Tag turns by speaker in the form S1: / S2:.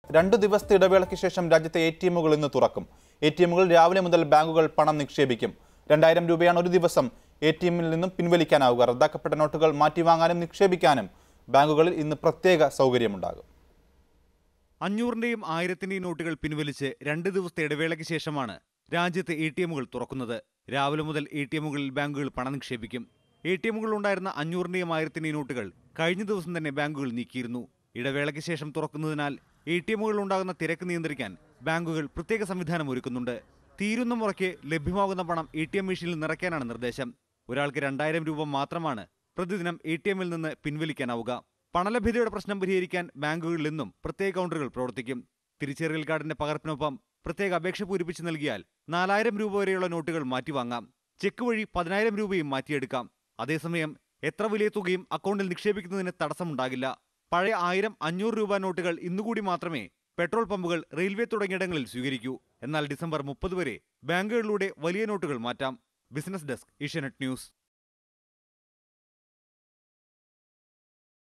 S1: രണ്ടു ദിവസത്തെ ഇടവേളയ്ക്ക് ശേഷം രാജ്യത്തെ എ ടി എമ്മുകൾ ഇന്ന് തുറക്കും എ ടി എമ്മുകൾ രാവിലെ മുതൽ ബാങ്കുകൾ പണം നിക്ഷേപിക്കും രണ്ടായിരം രൂപയാണ് ഒരു ദിവസം എ ടി എമ്മിൽ നിന്നും പിൻവലിക്കാനാവുക റദ്ദാക്കപ്പെട്ട നോട്ടുകൾ മാറ്റിവാങ്ങാനും നിക്ഷേപിക്കാനും ബാങ്കുകളിൽ ഇന്ന് പ്രത്യേക സൗകര്യമുണ്ടാകും
S2: അഞ്ഞൂറിന്റെയും ആയിരത്തിന്റെയും നോട്ടുകൾ പിൻവലിച്ച് രണ്ട് ദിവസത്തെ ഇടവേളയ്ക്ക് ശേഷമാണ് രാജ്യത്തെ എ ടി എമ്മുകൾ തുറക്കുന്നത് രാവിലെ മുതൽ എ ടി എമ്മുകളിൽ ബാങ്കുകൾ പണം നിക്ഷേപിക്കും എ ടി എമ്മുകളിൽ ഉണ്ടായിരുന്ന അഞ്ഞൂറിന്റെയും ആയിരത്തിന്റെയും നോട്ടുകൾ കഴിഞ്ഞ ദിവസം തന്നെ ബാങ്കുകൾ നീക്കിയിരുന്നു ഇടവേളയ്ക്ക് ശേഷം തുറക്കുന്നതിനാൽ എ ടി എമ്മുകളിൽ ഉണ്ടാകുന്ന തിരക്ക് നിയന്ത്രിക്കാൻ ബാങ്കുകൾ പ്രത്യേക സംവിധാനം ഒരുക്കുന്നുണ്ട് തീരുന്ന മുറയ്ക്ക് ലഭ്യമാകുന്ന പണം എ ടി എം മെഷീനിൽ നിറയ്ക്കാനാണ് നിർദ്ദേശം ഒരാൾക്ക് രണ്ടായിരം രൂപ മാത്രമാണ് പ്രതിദിനം എ ടി എമ്മിൽ നിന്ന് പിൻവലിക്കാനാവുക പണലഭ്യതയുടെ പ്രശ്നം പരിഹരിക്കാൻ ബാങ്കുകളിൽ നിന്നും പ്രത്യേക കൗണ്ടറുകൾ പ്രവർത്തിക്കും തിരിച്ചറിയൽ കാർഡിന്റെ പകർപ്പിനൊപ്പം പ്രത്യേക അപേക്ഷ പൂരിപ്പിച്ച് നൽകിയാൽ നാലായിരം രൂപ വരെയുള്ള നോട്ടുകൾ മാറ്റിവാങ്ങാം ചെക്ക് വഴി പതിനായിരം രൂപയും മാറ്റിയെടുക്കാം അതേസമയം എത്ര വലിയ തുകയും അക്കൗണ്ടിൽ നിക്ഷേപിക്കുന്നതിന് തടസ്സമുണ്ടാകില്ല പഴയ ആയിരം അഞ്ഞൂറ് രൂപ നോട്ടുകൾ ഇന്നുകൂടി മാത്രമേ പെട്രോൾ പമ്പുകൾ റെയിൽവേ തുടങ്ങിയിടങ്ങളിൽ സ്വീകരിക്കൂ എന്നാൽ ഡിസംബർ മുപ്പത് വരെ ബാങ്കുകളിലൂടെ വലിയ നോട്ടുകൾ മാറ്റാം ബിസിനസ് ഡെസ്ക് ഏഷ്യാനെറ്റ് ന്യൂസ്